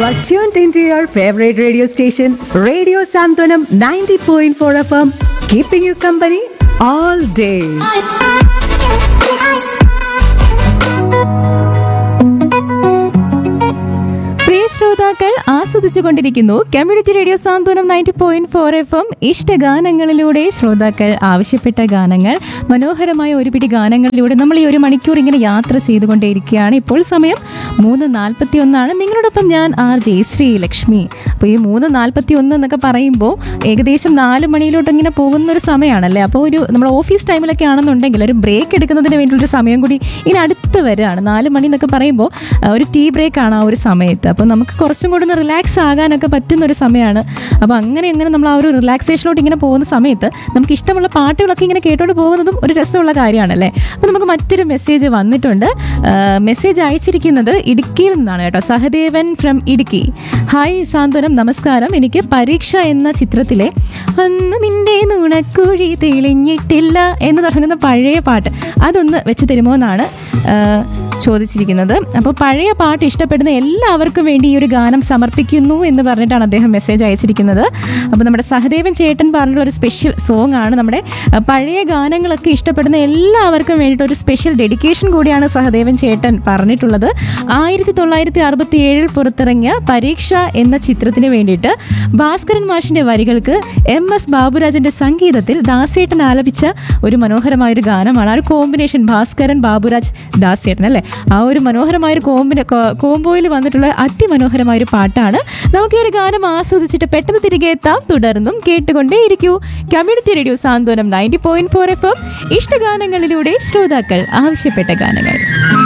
are tuned into your favorite radio station, Radio Santonam 90.4 FM, keeping you company all day. പ്രിയ ശ്രോതാക്കൾ ആസ്വദിച്ചു കൊണ്ടിരിക്കുന്നു community radio Santhwanam ninety point four F M ഇഷ്ടഗാനങ്ങളിലൂടെ ശ്രോതാക്കൾ ആവശ്യപ്പെട്ട ഗാനങ്ങൾ മനോഹരമായ ഒരു പിടി ഗാനങ്ങളിലൂടെ നമ്മൾ ഈ ഒരു മണിക്കൂർ ഇങ്ങനെ യാത്ര ചെയ്തുകൊണ്ടേയിരിക്കുകയാണ് ഇപ്പോൾ സമയം മൂന്ന് നാൽപ്പത്തി ഒന്നാണ് നിങ്ങളോടൊപ്പം ഞാൻ ആർ ജയശ്രീ ലക്ഷ്മി അപ്പോൾ ഈ മൂന്ന് നാൽപ്പത്തി ഒന്ന് എന്നൊക്കെ പറയുമ്പോൾ ഏകദേശം നാല് മണിയിലോട്ട് ഇങ്ങനെ പോകുന്ന ഒരു സമയമാണല്ലേ അപ്പോൾ ഒരു നമ്മൾ ഓഫീസ് ടൈമിലൊക്കെ ആണെന്നുണ്ടെങ്കിൽ ഒരു ബ്രേക്ക് എടുക്കുന്നതിന് വേണ്ടിയുള്ളൊരു സമയം കൂടി ഇനി അടുത്ത് വരികയാണ് നാല് മണി എന്നൊക്കെ പറയുമ്പോൾ ആ, ഒരു ടീ ബ്രേക്ക് ആണ് ആ ഒരു സമയത്ത് അപ്പോൾ നമുക്ക് കുറച്ചും കൂടി ഒന്ന് റിലാക്സ് ആകാനൊക്കെ പറ്റുന്ന ഒരു സമയമാണ് അപ്പോൾ അങ്ങനെ അങ്ങനെ നമ്മൾ ആ ഒരു റിലാക്സേഷനിലോട്ട് ഇങ്ങനെ പോകുന്ന സമയത്ത് നമുക്ക് ഇഷ്ടമുള്ള പാട്ടുകളൊക്കെ ഇങ്ങനെ കേട്ടോണ്ട് പോകുന്നതും ഒരു രസമുള്ള കാര്യമാണല്ലേ അപ്പോൾ നമുക്ക് മറ്റൊരു മെസ്സേജ് വന്നിട്ടുണ്ട് മെസ്സേജ് അയച്ചിരിക്കുന്നത് ഇടുക്കിയിൽ നിന്നാണ് കേട്ടോ സഹദേവൻ ഫ്രം ഇടുക്കി ഹായ് സാന്ത്വനം നമസ്കാരം എനിക്ക് പരീക്ഷ എന്ന ചിത്രത്തിലെ അന്ന് നിന്റെ നുണക്കുഴി തെളിഞ്ഞിട്ടില്ല എന്ന് തുടങ്ങുന്ന പഴയ പാട്ട് അതൊന്ന് വെച്ച് തരുമോ എന്നാണ് ആ, ചോദിച്ചിരിക്കുന്നത് അപ്പോൾ പഴയ പാട്ട് ഇഷ്ടപ്പെടുന്ന എല്ലാവർക്കും വേണ്ടി ഈ ഒരു ഗാനം സമർപ്പിക്കുന്നു എന്ന് പറഞ്ഞിട്ടാണ് അദ്ദേഹം മെസ്സേജ് അയച്ചിരിക്കുന്നത് അപ്പോൾ നമ്മുടെ സഹദേവൻ ചേട്ടൻ പറഞ്ഞിട്ടുള്ള ഒരു സ്പെഷ്യൽ സോങ് ആണ് നമ്മുടെ ആ, പഴയ ഗാനങ്ങളൊക്കെ ഇഷ്ടപ്പെടുന്ന എല്ലാവർക്കും വേണ്ടിയിട്ട് ഒരു സ്പെഷ്യൽ ഡെഡിക്കേഷൻ കൂടിയാണ് സഹദേവൻ ചേട്ടൻ പറഞ്ഞിട്ടുള്ളത് ആയിരത്തി തൊള്ളായിരത്തി അറുപത്തി ഏഴിൽ പുറത്തിറങ്ങിയ പരീക്ഷ എന്ന ചിത്രത്തിന് വേണ്ടിയിട്ട് ഭാസ്കരൻ മാഷിന്റെ വരികൾക്ക് എം എസ് ബാബുരാജന്റെ സംഗീതത്തിൽ ദാസേട്ടൻ ആലപിച്ച ഒരു മനോഹരമായ ഒരു ഗാനമാണ് ആ ഒരു കോമ്പിനേഷൻ ഭാസ്കരൻ ബാബുരാജ് ദാസേട്ടൻ അല്ലേ ആ ഒരു മനോഹരമായ ഒരു കോമ്പിന് കോംബോയിൽ വന്നിട്ടുള്ള അതിമനോഹരമായ ഒരു പാട്ടാണ് നമുക്ക് ഈ ഒരു ഗാനം ആസ്വദിച്ചിട്ട് പെട്ടെന്ന് തിരികെ എത്താം തുടർന്നും കേട്ടുകൊണ്ടേയിരിക്കൂ community radio Santhwanam ninety point four F M ഇഷ്ടഗാനങ്ങളിലൂടെ ശ്രോതാക്കൾ ആവശ്യപ്പെട്ട ഗാനങ്ങൾ